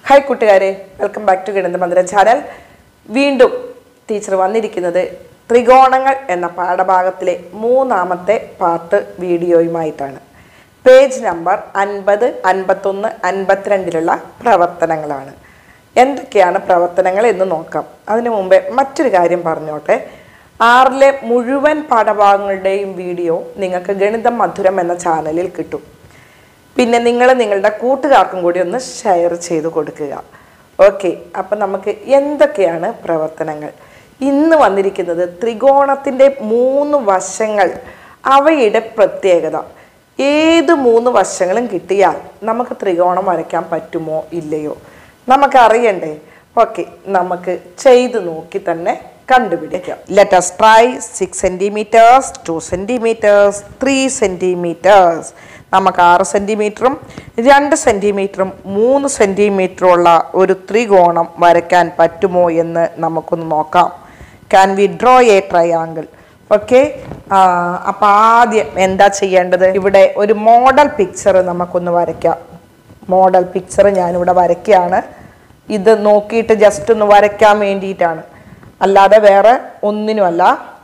Hi കൂട്ടുകാരെ welcome back to ഗണിത മന്ദിര channel വീണ്ടും ടീച്ചർ വന്നിരിക്കുന്നത് ത്രികോണങ്ങൾ എന്ന പാഠഭാഗത്തിലെ മൂന്നാമത്തെ പാർട്ട് വീഡിയോയുമായിട്ടാണ് പേജ് നമ്പർ അൻപത് അൻപത്തൊന്ന് അൻപത്തിരണ്ടിലുള്ള പ്രവർത്തനങ്ങളാണ് എന്തൊക്കെയാണ് പ്രവർത്തനങ്ങൾ എന്ന് നോക്കാം അതിനു മുമ്പേ മറ്റൊരു കാര്യം പറഞ്ഞോട്ടെ ആറിലെ മുഴുവൻ പാഠഭാഗങ്ങളുടെയും വീഡിയോ നിങ്ങൾക്ക് ഗണിതം മധുരം എന്ന ചാനലിൽ കിട്ടും പിന്നെ നിങ്ങൾ നിങ്ങളുടെ കൂട്ടുകാർക്കും കൂടി ഒന്ന് ഷെയർ ചെയ്ത് കൊടുക്കുക ഓക്കെ അപ്പം നമുക്ക് എന്തൊക്കെയാണ് പ്രവർത്തനങ്ങൾ ഇന്ന് വന്നിരിക്കുന്നത് ത്രികോണത്തിൻ്റെ മൂന്ന് വശങ്ങൾ അവയുടെ പ്രത്യേകത ഏത് മൂന്ന് വശങ്ങളും കിട്ടിയാൽ നമുക്ക് ത്രികോണം വരയ്ക്കാൻ പറ്റുമോ ഇല്ലയോ നമുക്ക് അറിയണ്ടേ ഓക്കെ നമുക്ക് ചെയ്ത് നോക്കി തന്നെ കണ്ടുപിടിക്കാം let's try six centimetres two centimetres three centimetres നമുക്ക് ആറ് സെൻറ്റിമീറ്ററും രണ്ട് സെൻറ്റിമീറ്ററും മൂന്ന് സെൻറ്റിമീറ്ററും ഉള്ള ഒരു ത്രികോണം വരയ്ക്കാൻ പറ്റുമോ എന്ന് നമുക്കൊന്ന് നോക്കാം can we draw a triangle okay അപ്പം ആദ്യം എന്താ ചെയ്യേണ്ടത് ഇവിടെ ഒരു മോഡൽ പിക്ചർ നമുക്കൊന്ന് വരയ്ക്കാം മോഡൽ പിക്ചർ ഞാനിവിടെ വരയ്ക്കുകയാണ് ഇത് നോക്കിയിട്ട് ജസ്റ്റ് ഒന്ന് വരയ്ക്കാൻ വേണ്ടിയിട്ടാണ് അല്ലാതെ വേറെ ഒന്നിനുമല്ല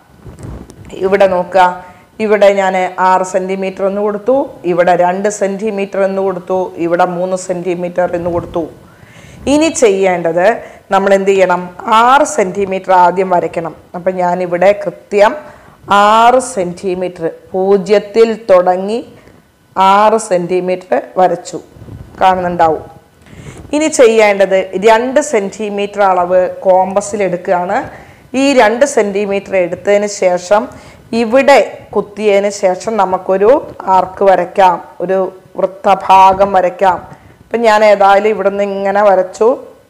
ഇവിടെ നോക്കുക ഇവിടെ ഞാൻ ആറ് സെൻറ്റിമീറ്റർ എന്ന് കൊടുത്തു ഇവിടെ രണ്ട് സെൻറ്റിമീറ്റർ എന്ന് കൊടുത്തു ഇവിടെ മൂന്ന് സെൻറ്റിമീറ്റർ എന്ന് കൊടുത്തു ഇനി ചെയ്യേണ്ടത് നമ്മൾ എന്ത് ചെയ്യണം ആറ് സെൻറ്റിമീറ്റർ ആദ്യം വരയ്ക്കണം അപ്പം ഞാനിവിടെ കൃത്യം ആറ് സെൻറ്റിമീറ്റർ പൂജ്യത്തിൽ തുടങ്ങി ആറ് സെൻറ്റിമീറ്റർ വരച്ചു കാണുന്നുണ്ടാവും ഇനി ചെയ്യേണ്ടത് രണ്ട് സെൻറ്റിമീറ്റർ അളവ് കോമ്പസിൽ എടുക്കുകയാണ് ഈ രണ്ട് സെൻറ്റിമീറ്റർ എടുത്തതിന് ശേഷം ഇവിടെ കുത്തിയതിന് ശേഷം നമുക്കൊരു ആർക്ക് വരയ്ക്കാം ഒരു വൃത്തഭാഗം വരയ്ക്കാം ഇപ്പം ഞാൻ ഏതായാലും ഇവിടെ നിന്ന് ഇങ്ങനെ വരച്ചു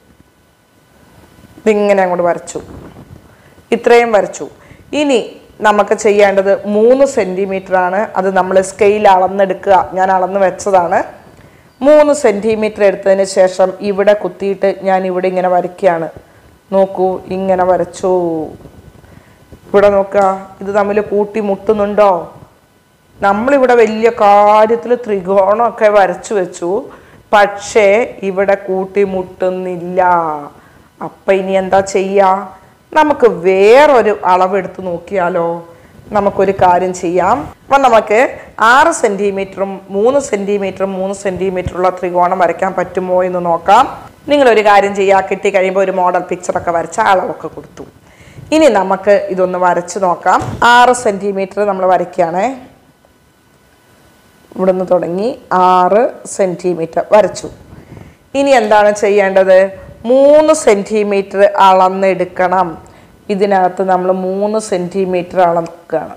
ഇതിങ്ങനെ അങ്ങോട്ട് വരച്ചു ഇത്രയും വരച്ചു ഇനി നമുക്ക് ചെയ്യേണ്ടത് മൂന്ന് സെൻറ്റിമീറ്റർ ആണ് അത് നമ്മൾ സ്കെയിൽ അളന്നെടുക്കുക ഞാൻ അളന്ന് വെച്ചതാണ് മൂന്ന് സെൻറ്റിമീറ്റർ എടുത്തതിന് ശേഷം ഇവിടെ കുത്തിയിട്ട് ഞാൻ ഇവിടെ ഇങ്ങനെ വരയ്ക്കുകയാണ് നോക്കൂ ഇങ്ങനെ വരച്ചു ഇവിടെ നോക്കുക ഇത് തമ്മിൽ കൂട്ടി മുട്ടുന്നുണ്ടോ നമ്മളിവിടെ വലിയ കാര്യത്തിൽ ത്രികോണമൊക്കെ വരച്ചു വെച്ചു പക്ഷേ ഇവിടെ കൂട്ടി മുട്ടുന്നില്ല അപ്പം ഇനി എന്താ ചെയ്യുക നമുക്ക് വേറൊരു അളവെടുത്ത് നോക്കിയാലോ നമുക്കൊരു കാര്യം ചെയ്യാം അപ്പം നമുക്ക് ആറ് സെൻറ്റിമീറ്ററും മൂന്ന് സെൻറ്റിമീറ്ററും മൂന്ന് സെൻറ്റിമീറ്ററുള്ള ത്രികോണം വരയ്ക്കാൻ പറ്റുമോ എന്ന് നോക്കാം നിങ്ങളൊരു കാര്യം ചെയ്യുക കിട്ടി കഴിയുമ്പോൾ ഒരു മോഡൽ പിക്ചറൊക്കെ വരച്ച അളവൊക്കെ കൊടുത്തു ഇനി നമുക്ക് ഇതൊന്ന് വരച്ച് നോക്കാം ആറ് സെൻറ്റിമീറ്റർ നമ്മൾ വരയ്ക്കുകയാണേ ഇവിടുന്ന് തുടങ്ങി ആറ് സെൻറ്റിമീറ്റർ വരച്ചു ഇനി എന്താണ് ചെയ്യേണ്ടത് മൂന്ന് സെൻറ്റിമീറ്റർ അളന്നെടുക്കണം ഇതിനകത്ത് നമ്മൾ മൂന്ന് സെൻറ്റിമീറ്റർ അളക്കുകയാണ്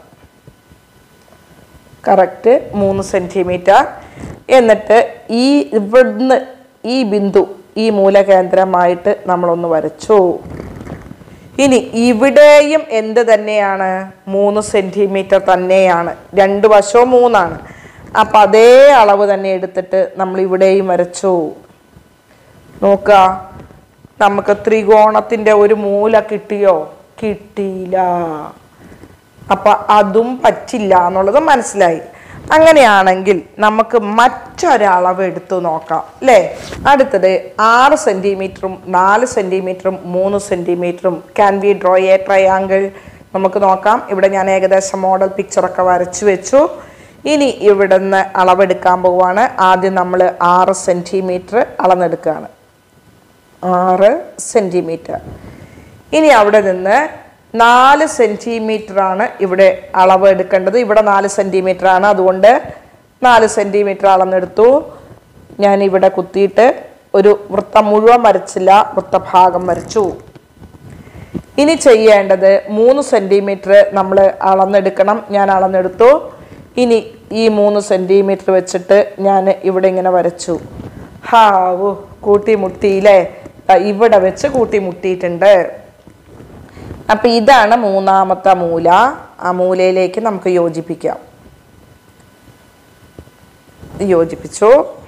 കറക്റ്റ് മൂന്ന് സെൻറ്റിമീറ്റർ എന്നിട്ട് ഈ ഇവിടുന്ന് ഈ ബിന്ദു ഈ മൂലകേന്ദ്രമായിട്ട് നമ്മളൊന്ന് വരച്ചു ഇനി ഇവിടെയും എന്ത് തന്നെയാണ് മൂന്ന് സെൻറ്റിമീറ്റർ തന്നെയാണ് രണ്ട് വശവും മൂന്നാണ് അപ്പം അതേ അളവ് തന്നെ എടുത്തിട്ട് നമ്മൾ ഇവിടെയും വരച്ചു നോക്കുക നമുക്ക് ത്രികോണത്തിൻ്റെ ഒരു മൂല കിട്ടിയോ കിട്ടിയില്ല അപ്പം അതും പറ്റില്ല എന്നുള്ളത് മനസ്സിലായി അങ്ങനെയാണെങ്കിൽ നമുക്ക് മറ്റൊരളവ് എടുത്തു നോക്കാം അല്ലേ അടുത്തത് ആറ് സെൻറ്റിമീറ്ററും നാല് സെൻറ്റിമീറ്ററും മൂന്ന് സെൻറ്റിമീറ്ററും can we draw a triangle നമുക്ക് നോക്കാം ഇവിടെ ഞാൻ ഏകദേശം മോഡൽ പിക്ചറൊക്കെ വരച്ചു വെച്ചു ഇനി ഇവിടുന്ന് അളവെടുക്കാൻ പോവുകയാണ് ആദ്യം നമ്മൾ ആറ് സെൻറ്റിമീറ്റർ അളന്നെടുക്കുകയാണ് ആറ് സെൻറ്റിമീറ്റർ ഇനി അവിടെ നിന്ന് നാല് സെൻറ്റിമീറ്റർ ആണ് ഇവിടെ അളവ് എടുക്കേണ്ടത് ഇവിടെ നാല് സെൻറ്റിമീറ്റർ ആണ് അതുകൊണ്ട് നാല് സെൻറ്റിമീറ്റർ അളന്നെടുത്തു ഞാൻ ഇവിടെ കുത്തിയിട്ട് ഒരു വൃത്തം മുഴുവൻ വരച്ചില്ല വൃത്തഭാഗം വരച്ചു ഇനി ചെയ്യേണ്ടത് മൂന്ന് സെൻറ്റിമീറ്റർ നമ്മൾ അളന്നെടുക്കണം ഞാൻ അളന്നെടുത്തു ഇനി ഈ മൂന്ന് സെൻറ്റിമീറ്റർ വെച്ചിട്ട് ഞാൻ ഇവിടെ ഇങ്ങനെ വരച്ചു ഹാവു കൂട്ടി മുട്ടിയില്ലേ ദാ ഇവിടെ വെച്ച് കൂട്ടി മുട്ടിയിട്ടുണ്ട് അപ്പം ഇതാണ് മൂന്നാമത്തെ മൂല ആ മൂലയിലേക്ക് നമുക്ക് യോജിപ്പിക്കാം യോജിപ്പിച്ചു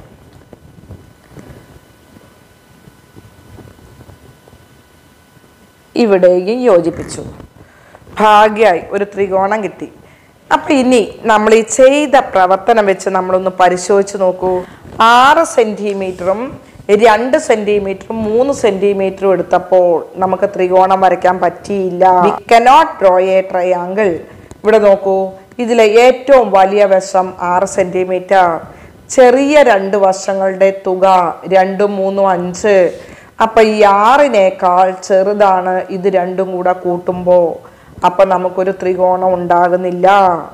ഇവിടെയും യോജിപ്പിച്ചു ഭാഗ്യമായി ഒരു ത്രികോണം കിട്ടി അപ്പൊ ഇനി നമ്മൾ ഈ ചെയ്ത പ്രവർത്തനം വെച്ച് നമ്മളൊന്ന് പരിശോധിച്ച് നോക്കൂ ആറ് സെന്റിമീറ്ററും രണ്ട് സെന്റിമീറ്ററും മൂന്ന് സെന്റിമീറ്ററും എടുത്തപ്പോൾ നമുക്ക് ത്രികോണം വരയ്ക്കാൻ പറ്റിയില്ല we cannot draw a triangle ഇവിടെ നോക്കൂ ഇതിലെ ഏറ്റവും വലിയ വശം ആറ് സെന്റിമീറ്റർ ചെറിയ രണ്ട് വശങ്ങളുടെ തുക രണ്ടും മൂന്നും അഞ്ച് അപ്പൊ ഈ ആറിനേക്കാൾ ചെറുതാണ് ഇത് രണ്ടും കൂടെ കൂട്ടുമ്പോൾ അപ്പൊ നമുക്കൊരു ത്രികോണം ഉണ്ടാകുന്നില്ല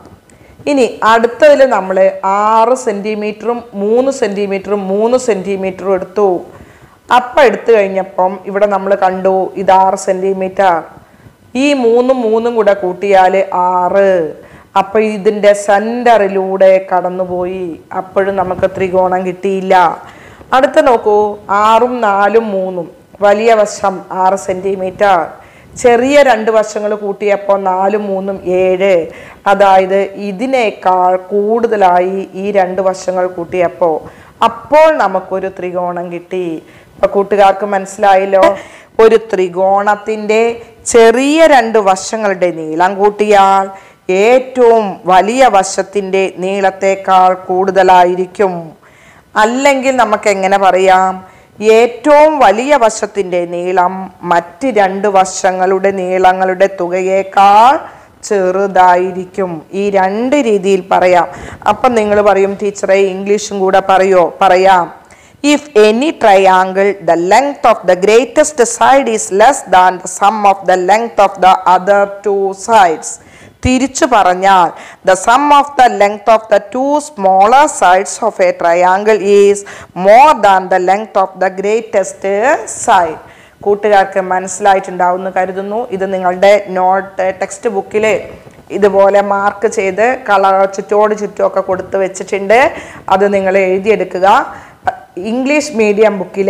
ഇനി അടുത്തതിൽ നമ്മൾ ആറ് സെൻറ്റിമീറ്ററും മൂന്ന് സെൻറ്റിമീറ്ററും മൂന്ന് സെൻറ്റിമീറ്ററും എടുത്തു അപ്പം എടുത്തു കഴിഞ്ഞപ്പം ഇവിടെ നമ്മൾ കണ്ടു ഇത് ആറ് സെൻറ്റിമീറ്റർ ഈ മൂന്നും മൂന്നും കൂടെ കൂട്ടിയാൽ ആറ് അപ്പം ഇതിൻ്റെ സെൻറ്ററിലൂടെ കടന്നുപോയി അപ്പോഴും നമുക്ക് ത്രികോണം കിട്ടിയില്ല അടുത്ത നോക്കൂ ആറും നാലും മൂന്നും വലിയ വശം ആറ് സെൻറ്റിമീറ്റർ ചെറിയ രണ്ട് വശങ്ങൾ കൂട്ടിയപ്പോൾ നാലും മൂന്നും ഏഴ് അതായത് ഇതിനേക്കാൾ കൂടുതലായി ഈ രണ്ട് വശങ്ങൾ കൂട്ടിയപ്പോൾ അപ്പോൾ നമുക്കൊരു ത്രികോണം കിട്ടി ഇപ്പൊ കൂട്ടുകാർക്ക് മനസ്സിലായല്ലോ ഒരു ത്രികോണത്തിന്റെ ചെറിയ രണ്ട് വശങ്ങളുടെ നീളം കൂട്ടിയാൽ ഏറ്റവും വലിയ വശത്തിന്റെ നീളത്തേക്കാൾ കൂടുതലായിരിക്കും അല്ലെങ്കിൽ നമുക്ക് എങ്ങനെ പറയാം ഏറ്റവും വലിയ വശത്തിന്റെ നീളം മറ്റ് രണ്ട് വശങ്ങളുടെ നീളങ്ങളുടെ തുകയേക്കാൾ ചെറുതായിരിക്കും ഈ രണ്ട് രീതിയിൽ പറയാം അപ്പം നിങ്ങൾ പറയും ടീച്ചറെ ഇംഗ്ലീഷും കൂടെ പറയോ പറയാം if any triangle the length of the greatest side is less than the sum of the length of the other two sides തിരിച്ചു പറഞ്ഞാൽ the sum of the length of the two smaller sides of a triangle is more than the length of the greatest side കൂട്ടുകാർക്ക് മനസ്സിലായിട്ടുണ്ടാവുമെന്ന് കരുതുന്നു ഇത് നിങ്ങളുടെ not text ബുക്കിൽ ഇതുപോലെ mark ചെയ്ത് കളർ ചുറ്റോട് ചുറ്റുമൊക്കെ കൊടുത്ത് വെച്ചിട്ടുണ്ട് അത് നിങ്ങൾ എഴുതിയെടുക്കുക ഇംഗ്ലീഷ് മീഡിയം ബുക്കിൽ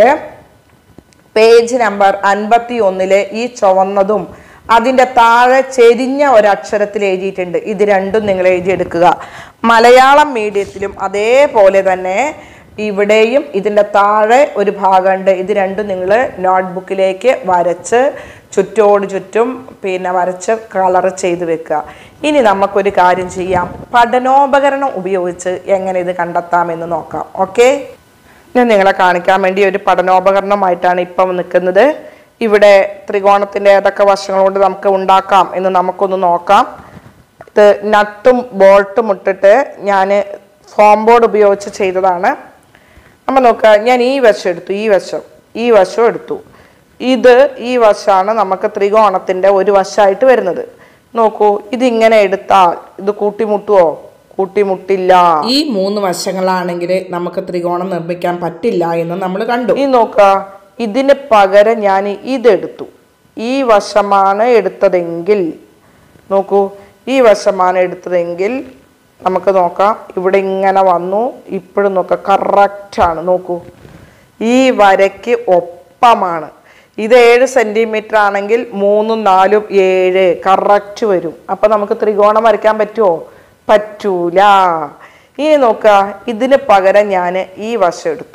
പേജ് നമ്പർ അൻപത്തി ഒന്നിലെ ഈ ചുവന്നതും അതിൻ്റെ താഴെ ചെരിഞ്ഞ ഒരക്ഷരത്തിൽ എഴുതിയിട്ടുണ്ട് ഇത് രണ്ടും നിങ്ങൾ എഴുതിയെടുക്കുക മലയാളം മീഡിയത്തിലും അതേപോലെ തന്നെ ഇവിടെയും ഇതിൻ്റെ താഴെ ഒരു ഭാഗമുണ്ട് ഇത് രണ്ടും നിങ്ങൾ നോട്ട്ബുക്കിലേക്ക് വരച്ച് ചുറ്റോട് ചുറ്റും പിന്നെ വരച്ച് കളർ ചെയ്ത് വെക്കുക ഇനി നമുക്കൊരു കാര്യം ചെയ്യാം പഠനോപകരണം ഉപയോഗിച്ച് എങ്ങനെ ഇത് കണ്ടെത്താമെന്ന് നോക്കാം ഓക്കെ ഞാൻ നിങ്ങളെ കാണിക്കാൻ വേണ്ടി ഒരു പഠനോപകരണമായിട്ടാണ് ഇപ്പം നിൽക്കുന്നത് ഇവിടെ ത്രികോണത്തിൻ്റെ ഏതൊക്കെ വശങ്ങൾ കൊണ്ട് നമുക്ക് ഉണ്ടാക്കാം എന്ന് നമുക്കൊന്ന് നോക്കാം ഇത് നട്ടും ബോൾട്ടും ഇട്ടിട്ട് ഞാൻ ഫോം ബോർഡ് ഉപയോഗിച്ച് ചെയ്തതാണ് നമ്മൾ നോക്കുക ഞാൻ ഈ വശം എടുത്തു ഈ വശം ഈ വശം എടുത്തു ഇത് ഈ വശമാണ് നമുക്ക് ത്രികോണത്തിൻ്റെ ഒരു വശമായിട്ട് വരുന്നത് നോക്കൂ ഇതിങ്ങനെ എടുത്താൽ ഇത് കൂട്ടിമുട്ടുവോ കൂട്ടിമുട്ടില്ല ഈ മൂന്ന് വശങ്ങളാണെങ്കിൽ നമുക്ക് ത്രികോണം നിർമ്മിക്കാൻ പറ്റില്ല എന്ന് നമ്മൾ കണ്ടു ഈ നോക്ക ഇതിന് പകരം ഞാൻ ഇതെടുത്തു ഈ വശമാണ് എടുത്തതെങ്കിൽ നോക്കൂ ഈ വശമാണ് എടുത്തതെങ്കിൽ നമുക്ക് നോക്കാം ഇവിടെ ഇങ്ങനെ വന്നു ഇപ്പോഴും നോക്കാം കറക്റ്റാണ് നോക്കൂ ഈ വരയ്ക്ക് ഒപ്പമാണ് ഇത് ഏഴ് സെൻറ്റിമീറ്റർ ആണെങ്കിൽ മൂന്നും നാലും ഏഴ് കറക്റ്റ് വരും അപ്പം നമുക്ക് ത്രികോണം വരയ്ക്കാൻ പറ്റുമോ പറ്റൂല ഇനി നോക്കുക ഇതിന് പകരം ഞാൻ ഈ വശം എടുത്തു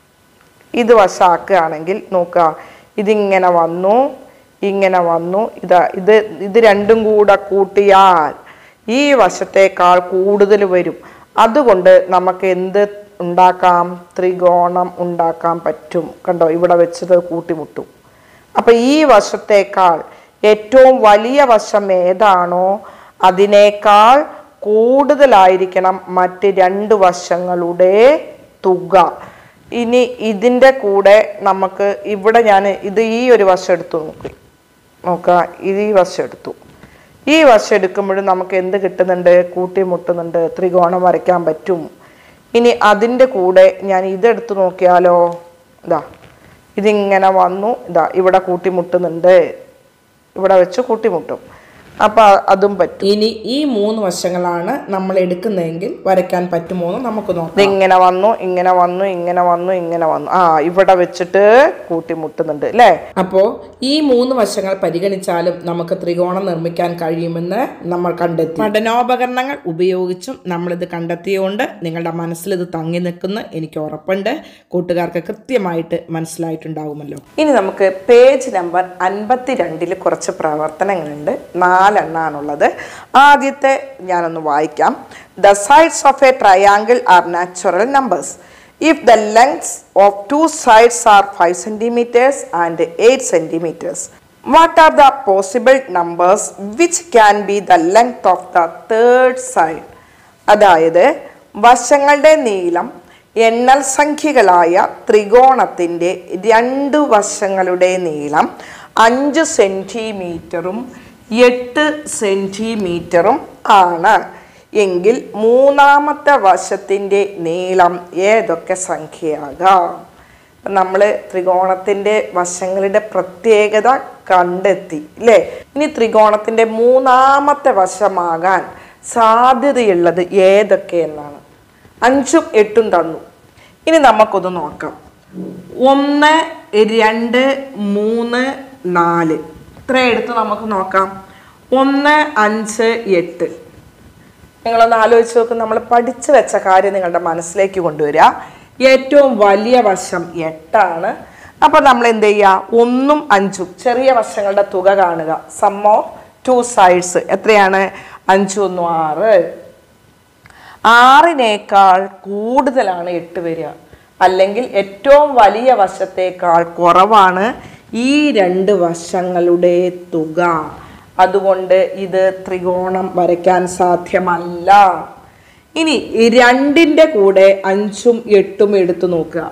ഇത് വശാക്കുകയാണെങ്കിൽ നോക്കുക ഇതിങ്ങനെ വന്നു ഇങ്ങനെ വന്നു ഇതാ ഇത് ഇത് രണ്ടും കൂടെ കൂട്ടിയാൽ ഈ വശത്തേക്കാൾ കൂടുതൽ വരും അതുകൊണ്ട് നമുക്ക് എന്ത് ഉണ്ടാക്കാം ത്രികോണം ഉണ്ടാക്കാൻ പറ്റും കണ്ടോ ഇവിടെ വെച്ചത് കൂട്ടിമുട്ടും അപ്പൊ ഈ വശത്തേക്കാൾ ഏറ്റവും വലിയ വശം ഏതാണോ അതിനേക്കാൾ കൂടുതലായിരിക്കണം മറ്റ് രണ്ട് വശങ്ങളുടെ തുക ഇനി ഇതിൻ്റെ കൂടെ നമുക്ക് ഇവിടെ ഞാൻ ഇത് ഈ ഒരു വശം എടുത്തു നോക്കി നോക്കുക ഇത് ഈ വശം എടുത്തു ഈ വശം എടുക്കുമ്പോഴും നമുക്ക് എന്ത് കിട്ടുന്നുണ്ട് കൂട്ടിമുട്ടുന്നുണ്ട് ത്രികോണം വരയ്ക്കാൻ പറ്റും ഇനി അതിൻ്റെ കൂടെ ഞാൻ ഇതെടുത്ത് നോക്കിയാലോ ഇതാ ഇതിങ്ങനെ വന്നു ഇതാ ഇവിടെ കൂട്ടിമുട്ടുന്നുണ്ട് ഇവിടെ വെച്ച് കൂട്ടിമുട്ടും അപ്പൊ അതും പറ്റും ഇനി ഈ മൂന്ന് വശങ്ങളാണ് നമ്മൾ എടുക്കുന്നതെങ്കിൽ വരയ്ക്കാൻ പറ്റുമോ എന്ന് നമുക്ക് നോക്കാം ഇതിങ്ങനെ വന്നു ഇങ്ങനെ വന്നു ഇങ്ങനെ വന്നു ഇങ്ങനെ വന്നു ആ ഇവിടെ വെച്ചിട്ട് കൂട്ടിമുട്ടുന്നുണ്ട് അല്ലേ അപ്പോ ഈ മൂന്ന് വശങ്ങൾ പരിഗണിച്ചാലും നമുക്ക് ത്രികോണം നിർമ്മിക്കാൻ കഴിയുമെന്ന് നമ്മൾ കണ്ടെത്തി പഠനോപകരണങ്ങൾ ഉപയോഗിച്ചും നമ്മളിത് കണ്ടെത്തിയുകൊണ്ട് നിങ്ങളുടെ മനസ്സിൽ ഇത് തങ്ങി നിൽക്കുന്ന എനിക്ക് ഉറപ്പുണ്ട് കൂട്ടുകാർക്ക് കൃത്യമായിട്ട് മനസ്സിലായിട്ടുണ്ടാകുമല്ലോ ഇനി നമുക്ക് പേജ് നമ്പർ അൻപത്തി രണ്ടിൽ കുറച്ച് പ്രവർത്തനങ്ങളുണ്ട് നാലെണ്ണാണുള്ളത് ആദ്യത്തെ ഞാനൊന്ന് വായിക്കാം the sides of a triangle are natural numbers if the lengths of two sides are five centimetres and eight centimetres what are the possible numbers which can be the length of the third side അതായത് വശങ്ങളുടെ നീളം എണ്ണൽ സംഖ്യകളായ ത്രികോണത്തിൻ്റെ രണ്ട് വശങ്ങളുടെ നീളം അഞ്ച് സെൻറ്റിമീറ്ററും എട്ട് സെൻറ്റിമീറ്ററും ആണ് എങ്കിൽ മൂന്നാമത്തെ വശത്തിൻ്റെ നീളം ഏതൊക്കെ സംഖ്യയാകാം നമ്മൾ ത്രികോണത്തിൻ്റെ വശങ്ങളുടെ പ്രത്യേകത കണ്ടെത്തി അല്ലേ ഇനി ത്രികോണത്തിൻ്റെ മൂന്നാമത്തെ വശമാകാൻ സാധ്യതയുള്ളത് ഏതൊക്കെ എന്നാണ് അഞ്ചും എട്ടും തന്നു ഇനി നമുക്കൊന്ന് നോക്കാം ഒന്ന് രണ്ട് മൂന്ന് നാല് ഇത്ര എടുത്ത് നമുക്ക് നോക്കാം ഒന്ന് അഞ്ച് എട്ട് നിങ്ങളൊന്ന് ആലോചിച്ച് നോക്കും നമ്മൾ പഠിച്ചു വെച്ച കാര്യം നിങ്ങളുടെ മനസ്സിലേക്ക് കൊണ്ടുവരിക ഏറ്റവും വലിയ വശം എട്ടാണ് അപ്പൊ നമ്മൾ എന്ത് ചെയ്യുക ഒന്നും അഞ്ചും ചെറിയ വശങ്ങളുടെ തുക കാണുക സം ഓഫ് ടു സൈഡ്സ് എത്രയാണ് അഞ്ചും ഒന്നും ആറ് ആറിനേക്കാൾ കൂടുതലാണ് എട്ട് വരിക അല്ലെങ്കിൽ ഏറ്റവും വലിയ വശത്തേക്കാൾ കുറവാണ് ഈ രണ്ട് വശങ്ങളുടെ തുക അതുകൊണ്ട് ഇത് ത്രികോണം വരയ്ക്കാൻ സാധ്യമല്ല ഇനി ഈ രണ്ടിൻ്റെ കൂടെ അഞ്ചും എട്ടും എടുത്തു നോക്കുക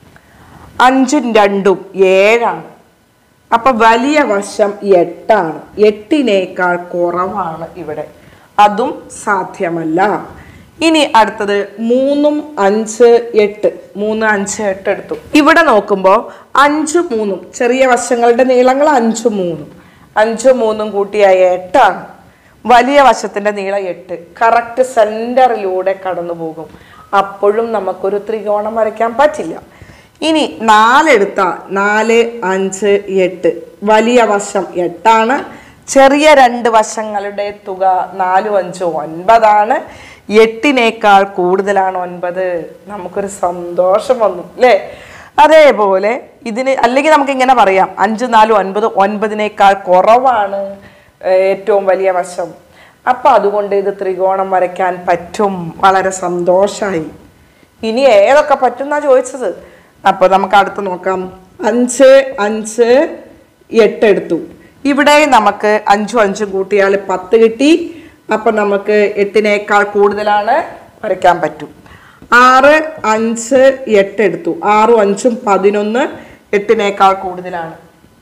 അഞ്ചും രണ്ടും ഏഴാണ് അപ്പൊ വലിയ വശം എട്ടാണ് എട്ടിനേക്കാൾ കുറവാണ് ഇവിടെ അതും സാധ്യമല്ല ഇനി അടുത്തത് മൂന്നും അഞ്ച് എട്ട് മൂന്ന് അഞ്ച് എട്ട് എടുത്തു ഇവിടെ നോക്കുമ്പോൾ അഞ്ച് മൂന്നും ചെറിയ വശങ്ങളുടെ നീളങ്ങൾ അഞ്ചും മൂന്നും അഞ്ചും മൂന്നും കൂട്ടിയായ എട്ടാണ് വലിയ വശത്തിന്റെ നീളം എട്ട് കറക്റ്റ് സെന്ററിലൂടെ കടന്നു പോകും അപ്പോഴും നമുക്കൊരു ത്രികോണം വരയ്ക്കാൻ പറ്റില്ല ഇനി നാലെടുത്താൽ നാല് അഞ്ച് എട്ട് വലിയ വശം എട്ടാണ് ചെറിയ രണ്ട് വശങ്ങളുടെ തുക നാലും അഞ്ചും ഒൻപതാണ് എട്ടിനേക്കാൾ കൂടുതലാണ് ഒൻപത് നമുക്കൊരു സന്തോഷം വന്നു അല്ലേ അതേപോലെ ഇതിന് അല്ലെങ്കിൽ നമുക്ക് ഇങ്ങനെ പറയാം അഞ്ച് നാലും ഒൻപത് ഒൻപതിനേക്കാൾ കുറവാണ് ഏർ ഏറ്റവും വലിയ വശം അപ്പൊ അതുകൊണ്ട് ഇത് ത്രികോണം വരയ്ക്കാൻ പറ്റും വളരെ സന്തോഷമായി ഇനി ഏതൊക്കെ പറ്റും എന്നാ ചോദിച്ചത് അപ്പൊ നമുക്ക് അടുത്ത് നോക്കാം അഞ്ച് അഞ്ച് എട്ട് എടുത്തു ഇവിടെ നമുക്ക് അഞ്ചും അഞ്ചും കൂട്ടിയാൽ പത്ത് കിട്ടി അപ്പൊ നമുക്ക് എട്ടിനേക്കാൾ കൂടുതലാണ് വരയ്ക്കാൻ പറ്റും ആറ് അഞ്ച് എട്ട് എടുത്തു ആറും അഞ്ചും പതിനൊന്ന് എട്ടിനേക്കാൾ കൂടുതലാണ്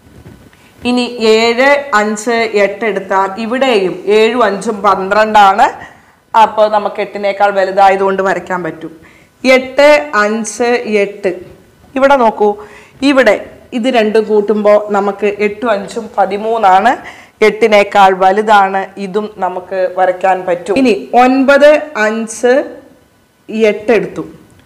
ഇനി ഏഴ് അഞ്ച് എട്ട് എടുത്താൽ ഇവിടെയും ഏഴും അഞ്ചും പന്ത്രണ്ടാണ് അപ്പോൾ നമുക്ക് എട്ടിനേക്കാൾ വലുതായതുകൊണ്ട് വരയ്ക്കാൻ പറ്റും എട്ട് അഞ്ച് എട്ട് ഇവിടെ നോക്കൂ ഇവിടെ ഇത് രണ്ടും കൂട്ടുമ്പോൾ നമുക്ക് എട്ടും അഞ്ചും പതിമൂന്നാണ് എട്ടിനേക്കാൾ വലുതാണ് ഇതും നമുക്ക് വരയ്ക്കാൻ പറ്റും ഇനി ഒൻപത് അഞ്ച് എട്ട് എടുത്തു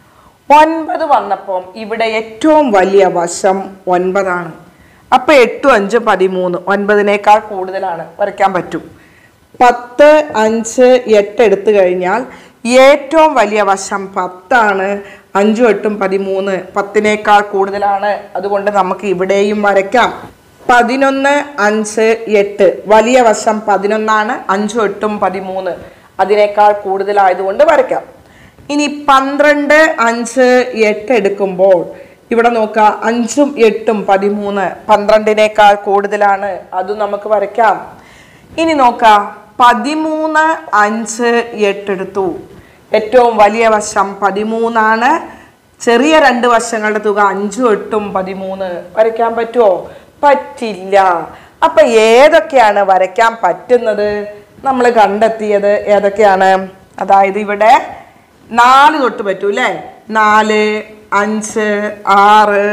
ഒൻപത് വന്നപ്പം ഇവിടെ ഏറ്റവും വലിയ വശം ഒൻപതാണ് അപ്പൊ എട്ടും അഞ്ചും പതിമൂന്ന് ഒൻപതിനേക്കാൾ കൂടുതലാണ് വരയ്ക്കാൻ പറ്റും പത്ത് അഞ്ച് എട്ട് എടുത്തു കഴിഞ്ഞാൽ ഏറ്റവും വലിയ വശം പത്താണ് അഞ്ചും എട്ടും പതിമൂന്ന് പത്തിനേക്കാൾ കൂടുതലാണ് അതുകൊണ്ട് നമുക്ക് ഇവിടെയും വരയ്ക്കാം പതിനൊന്ന് അഞ്ച് എട്ട് വലിയ വശം പതിനൊന്നാണ് അഞ്ചും എട്ടും പതിമൂന്ന് അതിനേക്കാൾ കൂടുതലായതുകൊണ്ട് വരയ്ക്കാം ഇനി പന്ത്രണ്ട് അഞ്ച് എട്ട് എടുക്കുമ്പോൾ ഇവിടെ നോക്കുക അഞ്ചും എട്ടും പതിമൂന്ന് പന്ത്രണ്ടിനേക്കാൾ കൂടുതലാണ് അതും നമുക്ക് വരയ്ക്കാം ഇനി നോക്കാം പതിമൂന്ന് അഞ്ച് എട്ട് എടുത്തു ഏറ്റവും വലിയ വശം പതിമൂന്നാണ് ചെറിയ രണ്ട് വശങ്ങളുടെ തുക അഞ്ചും എട്ടും പതിമൂന്ന് വരയ്ക്കാൻ പറ്റുമോ പറ്റില്ല അപ്പൊ ഏതൊക്കെയാണ് വരയ്ക്കാൻ പറ്റുന്നത് നമ്മൾ കണ്ടെത്തിയത് ഏതൊക്കെയാണ് അതായത് ഇവിടെ നാല് തൊട്ട് പറ്റൂ അല്ലേ നാല് അഞ്ച് ആറ്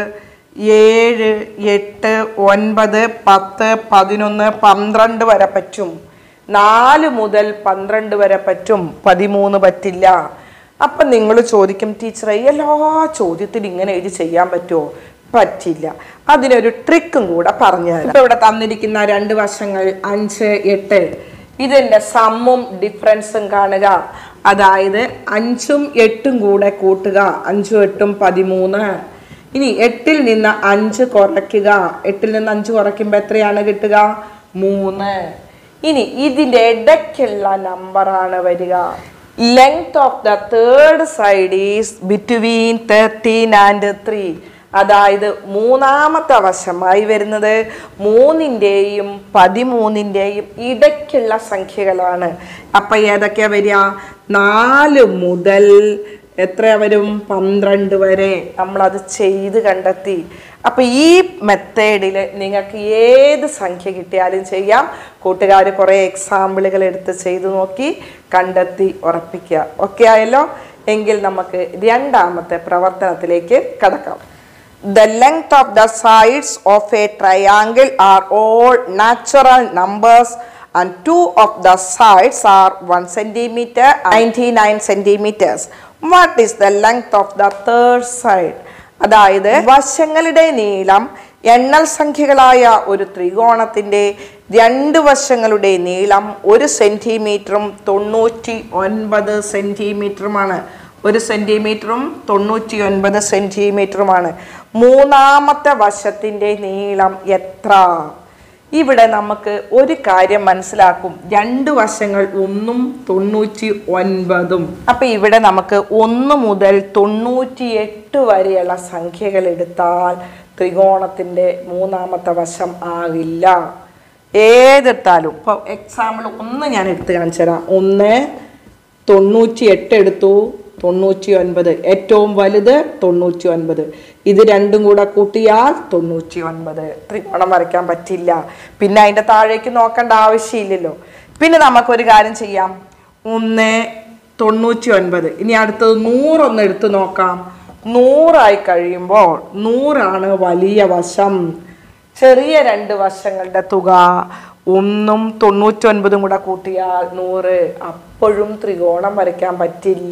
ഏഴ് എട്ട് ഒൻപത് പത്ത് പതിനൊന്ന് പന്ത്രണ്ട് വരെ പറ്റും നാല് മുതൽ പന്ത്രണ്ട് വരെ പറ്റും പതിമൂന്ന് പറ്റില്ല അപ്പം നിങ്ങൾ ചോദിക്കും ടീച്ചറെ എല്ലാ ചോദ്യത്തിനും ഇങ്ങനെ എഴുതി ചെയ്യാൻ പറ്റുമോ പറ്റില്ല അതിനൊരു ട്രിക്കും കൂടെ പറഞ്ഞു തരാം ഇപ്പൊ ഇവിടെ തന്നിരിക്കുന്ന രണ്ട് വശങ്ങൾ അഞ്ച് എട്ട് ഇതിന്റെ സമ്മും ഡിഫറൻസും കാണുക അതായത് അഞ്ചും എട്ടും കൂടെ കൂട്ടുക അഞ്ചും എട്ടും പതിമൂന്ന് ഇനി എട്ടിൽ നിന്ന് അഞ്ച് കുറയ്ക്കുക എട്ടിൽ നിന്ന് അഞ്ച് കുറയ്ക്കുമ്പോൾ എത്രയാണ് കിട്ടുക മൂന്ന് ഇനി ഇതിന്റെ ഇടയ്ക്കുള്ള നമ്പറാണ് വരിക length of the third side is between thirteen and three അതായത് മൂന്നാമത്തെ വശമായി വരുന്നത് മൂന്നിൻ്റെയും പതിമൂന്നിൻ്റെയും ഇടയ്ക്കുള്ള സംഖ്യകളാണ് അപ്പൊ ഏതൊക്കെയാ വരിക നാല് മുതൽ എത്ര വരും പന്ത്രണ്ട് വരെ നമ്മളത് ചെയ്ത് കണ്ടെത്തി അപ്പൊ ഈ മെത്തേഡിൽ നിങ്ങൾക്ക് ഏത് സംഖ്യ കിട്ടിയാലും ചെയ്യാം കൂട്ടുകാർ കുറേ എക്സാമ്പിളുകൾ എടുത്ത് ചെയ്തു നോക്കി കണ്ടെത്തി ഉറപ്പിക്കുക ഓക്കെ ആയല്ലോ എങ്കിൽ നമുക്ക് രണ്ടാമത്തെ പ്രവർത്തനത്തിലേക്ക് കടക്കാം The length of the sides of a triangle are all natural numbers and two of the sides are 1 centimeter and 99 centimeters. What is the length of the third side? അതായത് വശങ്ങളുടെ നീളം എണ്ണൽ സംഖ്യകളായ ഒരു ത്രികോണത്തിന്റെ രണ്ട് വശങ്ങളുടെ നീളം ഒരു സെന്റിമീറ്ററും തൊണ്ണൂറ്റി ഒൻപത് സെന്റിമീറ്ററുമാണ് ഒരു സെന്റിമീറ്ററും തൊണ്ണൂറ്റി ഒൻപത് സെന്റിമീറ്ററുമാണ് മൂന്നാമത്തെ വശത്തിന്റെ നീളം എത്ര ഇവിടെ നമുക്ക് ഒരു കാര്യം മനസ്സിലാക്കും രണ്ട് വശങ്ങൾ ഒന്നും തൊണ്ണൂറ്റി ഒൻപതും അപ്പൊ ഇവിടെ നമുക്ക് ഒന്ന് മുതൽ തൊണ്ണൂറ്റി എട്ട് വരെയുള്ള സംഖ്യകൾ എടുത്താൽ ത്രികോണത്തിന്റെ മൂന്നാമത്തെ വശം ആകില്ല ഏതെടുത്താലും ഇപ്പൊ എക്സാമ്പിൾ ഒന്ന് ഞാൻ എടുത്ത് കാണിച്ചു തരാം ഒന്ന് തൊണ്ണൂറ്റി എട്ട് എടുത്തു തൊണ്ണൂറ്റി ഒൻപത് ഏറ്റവും വലുത് തൊണ്ണൂറ്റി ഒൻപത് ഇത് രണ്ടും കൂടെ കൂട്ടിയാൽ തൊണ്ണൂറ്റി ഒൻപത് ത്രികോണം വരയ്ക്കാൻ പറ്റില്ല പിന്നെ അതിൻ്റെ താഴേക്ക് നോക്കേണ്ട ആവശ്യമില്ലല്ലോ പിന്നെ നമുക്കൊരു കാര്യം ചെയ്യാം ഒന്ന് തൊണ്ണൂറ്റി ഒൻപത് ഇനി അടുത്തത് നൂറൊന്ന് എടുത്ത് നോക്കാം നൂറായി കഴിയുമ്പോൾ നൂറാണ് വലിയ വശം ചെറിയ രണ്ട് വശങ്ങളുടെ തുക ഒന്നും തൊണ്ണൂറ്റൊൻപതും കൂടെ കൂട്ടിയാൽ നൂറ് അപ്പോഴും ത്രികോണം വരയ്ക്കാൻ പറ്റില്ല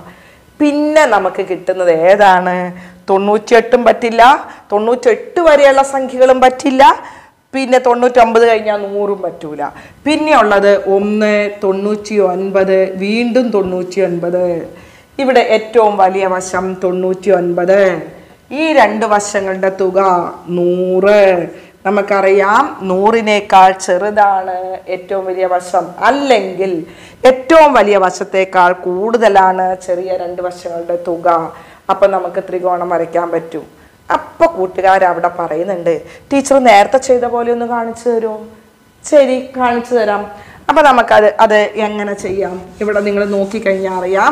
പിന്നെ നമുക്ക് കിട്ടുന്നത് ഏതാണ് തൊണ്ണൂറ്റിയെട്ടും പറ്റില്ല തൊണ്ണൂറ്റെട്ട് വരെയുള്ള സംഖ്യകളും പറ്റില്ല പിന്നെ തൊണ്ണൂറ്റൊമ്പത് കഴിഞ്ഞാൽ നൂറും പറ്റൂല പിന്നെ ഉള്ളത് ഒന്ന് തൊണ്ണൂറ്റി ഒൻപത് വീണ്ടും തൊണ്ണൂറ്റി ഒൻപത് ഇവിടെ ഏറ്റവും വലിയ വശം തൊണ്ണൂറ്റി ഒൻപത് ഈ രണ്ട് വശങ്ങളുടെ തുക നൂറ് നമുക്കറിയാം നൂറിനേക്കാൾ ചെറുതാണ് ഏറ്റവും വലിയ വശം അല്ലെങ്കിൽ ഏറ്റവും വലിയ വശത്തേക്കാൾ കൂടുതലാണ് ചെറിയ രണ്ട് വശങ്ങളുടെ തുക അപ്പൊ നമുക്ക് ത്രികോണം വരയ്ക്കാൻ പറ്റും അപ്പൊ കൂട്ടുകാർ അവിടെ പറയുന്നുണ്ട് ടീച്ചർ നേരത്തെ ചെയ്ത പോലെ ഒന്ന് കാണിച്ചു തരുമോ ശരി കാണിച്ചു തരാം അപ്പൊ നമുക്കത് അത് എങ്ങനെ ചെയ്യാം ഇവിടെ നിങ്ങൾ നോക്കിക്കഴിഞ്ഞാൽ അറിയാം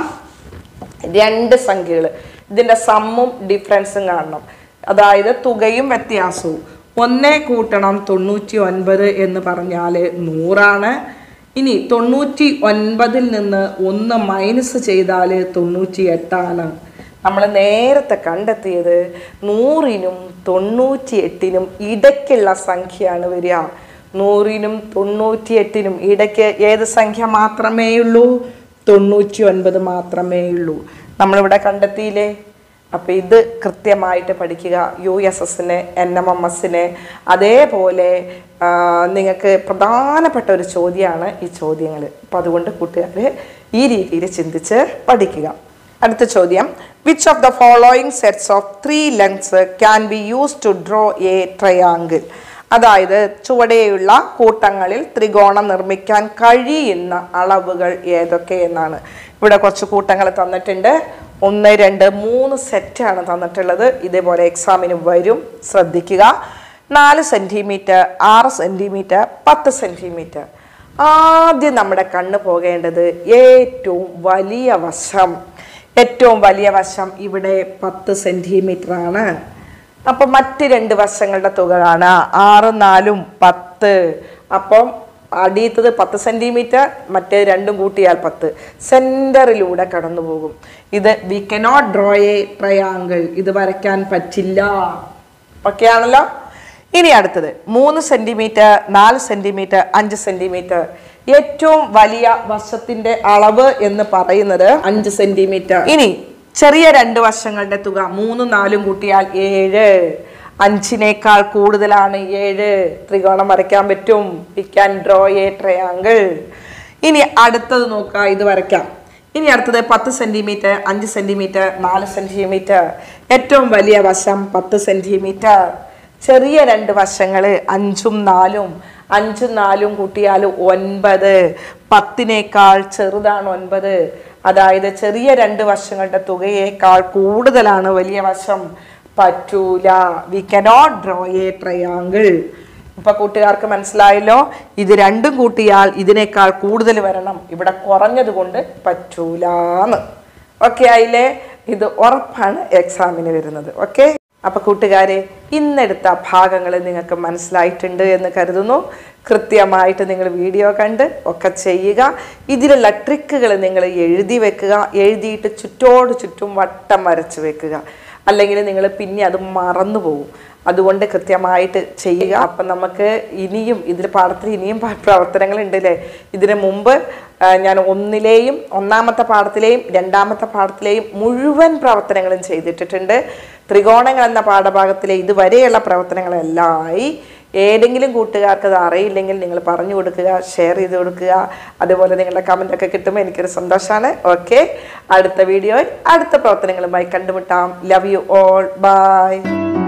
രണ്ട് സംഖ്യകൾ ഇതിന്റെ സമ്മും ഡിഫറൻസും കാണണം അതായത് തുകയും വ്യത്യാസവും ഒന്നേ കൂട്ടണം തൊണ്ണൂറ്റി ഒൻപത് എന്ന് പറഞ്ഞാൽ നൂറാണ് ഇനി തൊണ്ണൂറ്റി ഒൻപതിൽ നിന്ന് ഒന്ന് മൈനസ് ചെയ്താൽ തൊണ്ണൂറ്റി എട്ടാണ് നമ്മൾ നേരത്തെ കണ്ടെത്തിയത് നൂറിനും തൊണ്ണൂറ്റി എട്ടിനും ഇടയ്ക്കുള്ള സംഖ്യയാണ് വരിക നൂറിനും തൊണ്ണൂറ്റി എട്ടിനും ഇടയ്ക്ക് ഏത് സംഖ്യ മാത്രമേ ഉള്ളൂ തൊണ്ണൂറ്റി ഒൻപത് മാത്രമേ ഉള്ളൂ നമ്മളിവിടെ കണ്ടെത്തിയില്ലേ അപ്പം ഇത് കൃത്യമായിട്ട് പഠിക്കുക യു എസ് എസിന് എൻ എം എം എസിന് അതേപോലെ ആ, നിങ്ങൾക്ക് പ്രധാനപ്പെട്ട ഒരു ചോദ്യമാണ് ഈ ചോദ്യങ്ങൾ അപ്പം അതുകൊണ്ട് കൂട്ടുകാർ ഈ രീതിയിൽ ചിന്തിച്ച് പഠിക്കുക അടുത്ത ചോദ്യം which of the following sets of three lengths can be use to draw a triangle അതായത് ചുവടെയുള്ള കൂട്ടങ്ങളിൽ ത്രികോണം നിർമ്മിക്കാൻ കഴിയുന്ന അളവുകൾ ഏതൊക്കെ എന്നാണ് ഇവിടെ കുറച്ച് കൂട്ടങ്ങൾ തന്നിട്ടുണ്ട് ഒന്ന് രണ്ട് മൂന്ന് സെറ്റാണ് തന്നിട്ടുള്ളത് ഇതേപോലെ എക്സാമിന് വരും ശ്രദ്ധിക്കുക നാല് സെൻറ്റിമീറ്റർ ആറ് സെൻറ്റിമീറ്റർ പത്ത് സെൻറ്റിമീറ്റർ ആദ്യം നമ്മുടെ കണ്ണ് പോകേണ്ടത് ഏറ്റവും വലിയ വശം ഏറ്റവും വലിയ വശം ഇവിടെ പത്ത് സെൻറ്റിമീറ്റർ ആണ് അപ്പൊ മറ്റ് രണ്ട് വശങ്ങളുടെ തുക കാണാം ആറും നാലും പത്ത് അപ്പം അടിയത്തത് പത്ത് സെന്റിമീറ്റർ മറ്റേ രണ്ടും കൂട്ടിയാൽ പത്ത് സെന്ററിലൂടെ കടന്നു പോകും ഇത് we cannot draw a triangle ഇത് വരയ്ക്കാൻ പറ്റില്ല ഓക്കെ ആണല്ലോ ഇനി അടുത്തത് മൂന്ന് സെന്റിമീറ്റർ നാല് സെന്റിമീറ്റർ അഞ്ച് സെന്റിമീറ്റർ ഏറ്റവും വലിയ വശത്തിന്റെ അളവ് എന്ന് പറയുന്നത് അഞ്ച് സെന്റിമീറ്റർ ഇനി ചെറിയ രണ്ട് വശങ്ങളുടെ തുക മൂന്നും നാലും കൂട്ടിയാൽ ഏഴ് അഞ്ചിനേക്കാൾ കൂടുതലാണ് ഏഴ് ത്രികോണം വരയ്ക്കാൻ പറ്റും we can draw a triangle ഇനി അടുത്തത് നോക്കുക ഇത് വരയ്ക്കാം ഇനി അടുത്തത് പത്ത് സെന്റിമീറ്റർ അഞ്ച് സെന്റിമീറ്റർ നാല് സെന്റിമീറ്റർ ഏറ്റവും വലിയ വശം പത്ത് സെന്റിമീറ്റർ ചെറിയ രണ്ട് വശങ്ങൾ അഞ്ചും നാലും അഞ്ചും നാലും കൂട്ടിയാൽ ഒൻപത് പത്തിനേക്കാൾ ചെറുതാണ് ഒൻപത് അതായത് ചെറിയ രണ്ട് വശങ്ങളുടെ തുകയേക്കാൾ കൂടുതലാണ് വലിയ വശം പറ്റൂല we cannot draw a triangle ഇപ്പൊ കൂട്ടുകാർക്ക് മനസ്സിലായല്ലോ ഇത് രണ്ടും കൂട്ടിയാൽ ഇതിനേക്കാൾ കൂടുതൽ വരണം ഇവിടെ കുറഞ്ഞത് കൊണ്ട് പറ്റൂലാന്ന് ഓക്കെ ആയില്ലേ ഇത് ഉറപ്പാണ് എക്സാമിന് വരുന്നത് ഓക്കെ അപ്പൊ കൂട്ടുകാരെ ഇന്നെടുത്ത ഭാഗങ്ങൾ നിങ്ങൾക്ക് മനസ്സിലായിട്ടുണ്ട് എന്ന് കരുതുന്നു കൃത്യമായിട്ട് നിങ്ങൾ വീഡിയോ കണ്ട് ഒക്കെ ചെയ്യുക ഇതിലുള്ള ട്രിക്കുകൾ നിങ്ങൾ എഴുതി വെക്കുക എഴുതിയിട്ട് ചുറ്റോട് ചുറ്റും വട്ടം വരച്ച് വെക്കുക അല്ലെങ്കിൽ നിങ്ങൾ പിന്നെ അത് മറന്നു പോകും അതുകൊണ്ട് കൃത്യമായിട്ട് ചെയ്യുക അപ്പം നമുക്ക് ഇനിയും ഇതിൽ പാഠത്തിൽ ഇനിയും പ- പ്രവർത്തനങ്ങൾ ഉണ്ടല്ലേ ഇതിന് മുമ്പ് ആ, ഞാൻ ഒന്നിലെയും ഒന്നാമത്തെ പാഠത്തിലെയും രണ്ടാമത്തെ പാഠത്തിലെയും മുഴുവൻ പ്രവർത്തനങ്ങളും ചെയ്തിട്ടിട്ടുണ്ട് ത്രികോണങ്ങൾ എന്ന പാഠഭാഗത്തിലെ ഇതുവരെയുള്ള പ്രവർത്തനങ്ങളെല്ലാം ആയി ഏതെങ്കിലും കൂട്ടുകാർക്ക് അത് അറിയില്ലെങ്കിൽ നിങ്ങൾ പറഞ്ഞു കൊടുക്കുക ഷെയർ ചെയ്ത് കൊടുക്കുക അതുപോലെ നിങ്ങളുടെ കമൻ്റ് ഒക്കെ കിട്ടുമ്പോൾ എനിക്കൊരു സന്തോഷമാണ് ഓക്കെ അടുത്ത വീഡിയോയിൽ അടുത്ത പ്രവർത്തനങ്ങളുമായി കണ്ടുമുട്ടാം ലവ് യു ഓൾ ബൈ